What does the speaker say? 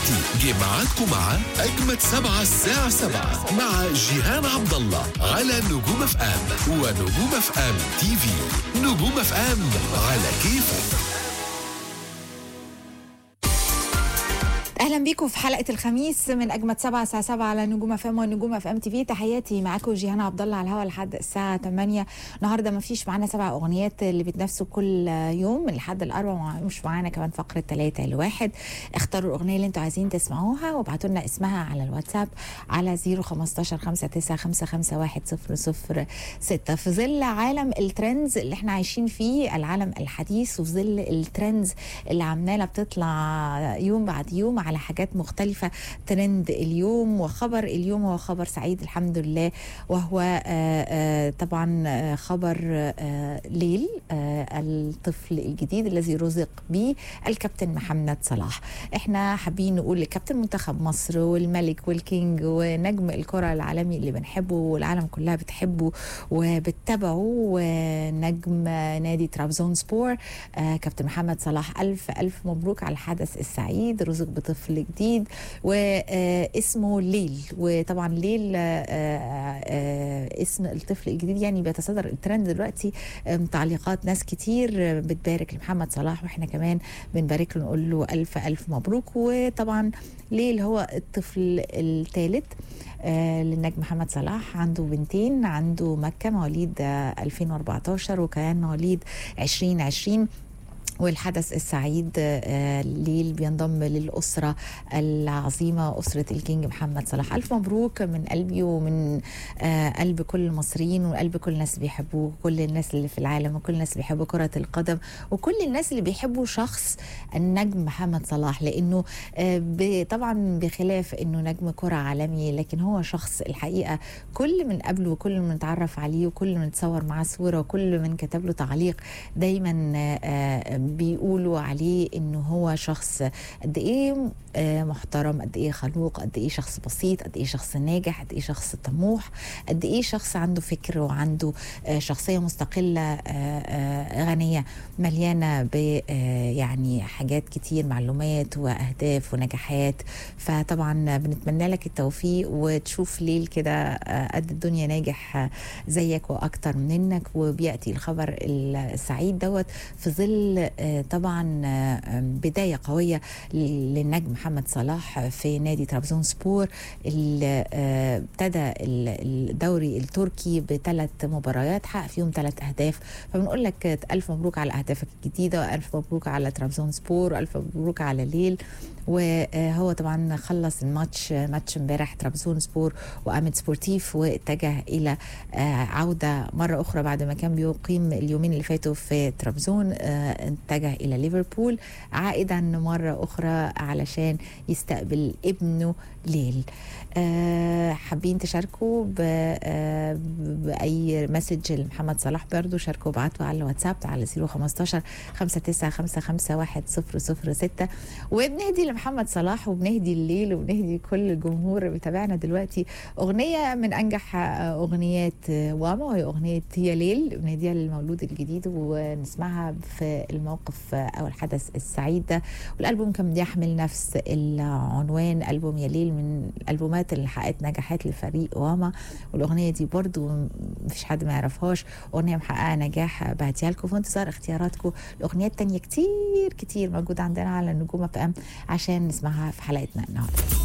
دلوقتي جه ميعادكم مع أجمد سبعة الساعة سبعة مع جيهان عبد الله على نجوم اف ام ونجوم اف ام تي في نجوم اف ام على كيفك اهلا بيكم في حلقه الخميس من اجمد سبعة الساعه 7 على نجوم اف ام ونجوم اف ام تي في تحياتي معاكم جيهان عبد الله على الهواء لحد الساعه 8 النهارده ما فيش معانا سبع اغنيات اللي بيتنافسوا كل يوم من لحد الاربع مش معانا كمان فقره 3 لواحد اختاروا الاغنيه اللي انتوا عايزين تسمعوها وابعتوا لنا اسمها على الواتساب على 015 59 6 في ظل عالم الترندز اللي احنا عايشين فيه العالم الحديث وفي ظل الترندز اللي عماله بتطلع يوم بعد يوم على حاجات مختلفة ترند اليوم وخبر اليوم هو خبر سعيد الحمد لله وهو آه، آه، طبعا آه، خبر آه، ليل آه، الطفل الجديد الذي رزق به الكابتن محمد صلاح احنا حابين نقول لكابتن منتخب مصر والملك والكينج ونجم الكرة العالمي اللي بنحبه والعالم كلها بتحبه وبتتابعه ونجم نادي ترابزون سبور آه، كابتن محمد صلاح ألف ألف مبروك على الحدث السعيد رزق بطفل جديد واسمه ليل وطبعا ليل آه، آه، اسم الطفل الجديد يعني بيتصدر الترند دلوقتي آم، تعليقات ناس كتير آه، بتبارك لمحمد صلاح واحنا كمان بنبارك له نقول له ألف ألف مبروك وطبعا ليل هو الطفل الثالث آه، للنجم محمد صلاح عنده بنتين عنده مكة مواليد آه، 2014 وكان مواليد 2020 والحدث السعيد آه، ليل بينضم للأسرة العظيمة أسرة الكينج محمد صلاح ألف مبروك من قلبي ومن آه، قلب كل المصريين وقلب كل الناس بيحبوه كل الناس اللي في العالم وكل الناس اللي بيحبوا كرة القدم وكل الناس اللي بيحبوا شخص النجم محمد صلاح لأنه آه، ب- طبعا بخلاف أنه نجم كرة عالمي لكن هو شخص الحقيقة كل من قبله وكل من اتعرف عليه وكل من اتصور معاه صورة وكل من كتب له تعليق دايما آه، آه، بيقولوا عليه انه هو شخص قد ايه آه، محترم قد ايه خلوق قد ايه شخص بسيط قد ايه شخص ناجح قد ايه شخص طموح قد ايه شخص عنده فكر وعنده آه، شخصيه مستقله آه، آه، غنيه مليانه ب آه، يعني حاجات كتير معلومات واهداف ونجاحات فطبعا بنتمنى لك التوفيق وتشوف ليل كده آه، قد الدنيا ناجح آه، زيك واكتر منك وبياتي الخبر السعيد دوت في ظل آه، طبعا آه، بدايه قويه للنجم محمد صلاح في نادي ترابزون سبور اللي آه، ابتدى ال- الدوري التركي بثلاث مباريات حقق فيهم ثلاث اهداف فبنقول لك الف مبروك على اهدافك الجديده والف مبروك على ترابزون سبور والف مبروك على ليل وهو طبعا خلص الماتش ماتش امبارح ترابزون سبور وامد سبورتيف واتجه الى آه، عوده مره اخرى بعد ما كان بيقيم اليومين اللي فاتوا في ترابزون آه، اتجه الى ليفربول عائدا مره اخرى علشان يستقبل ابنه ليل آه، حابين تشاركوا ب- آه، باي مسج لمحمد صلاح برضو شاركوا ابعتوا على الواتساب على 015 59551006 وبنهدي لمحمد صلاح وبنهدي الليل وبنهدي كل الجمهور اللي بيتابعنا دلوقتي اغنيه من انجح آه، اغنيات آه، واما وهي اغنيه يا ليل بنهديها للمولود الجديد ونسمعها في الموقف آه، او الحدث السعيد ده والالبوم كان بيحمل نفس العنوان البوم يا ليل من الالبومات اللي حققت نجاحات لفريق واما والاغنيه دي برضو مفيش حد ما يعرفهاش اغنيه محققه نجاح بعتيها لكم في انتظار اختياراتكم لاغنيات تانية كتير كتير موجوده عندنا على نجوم اف ام عشان نسمعها في حلقتنا النهارده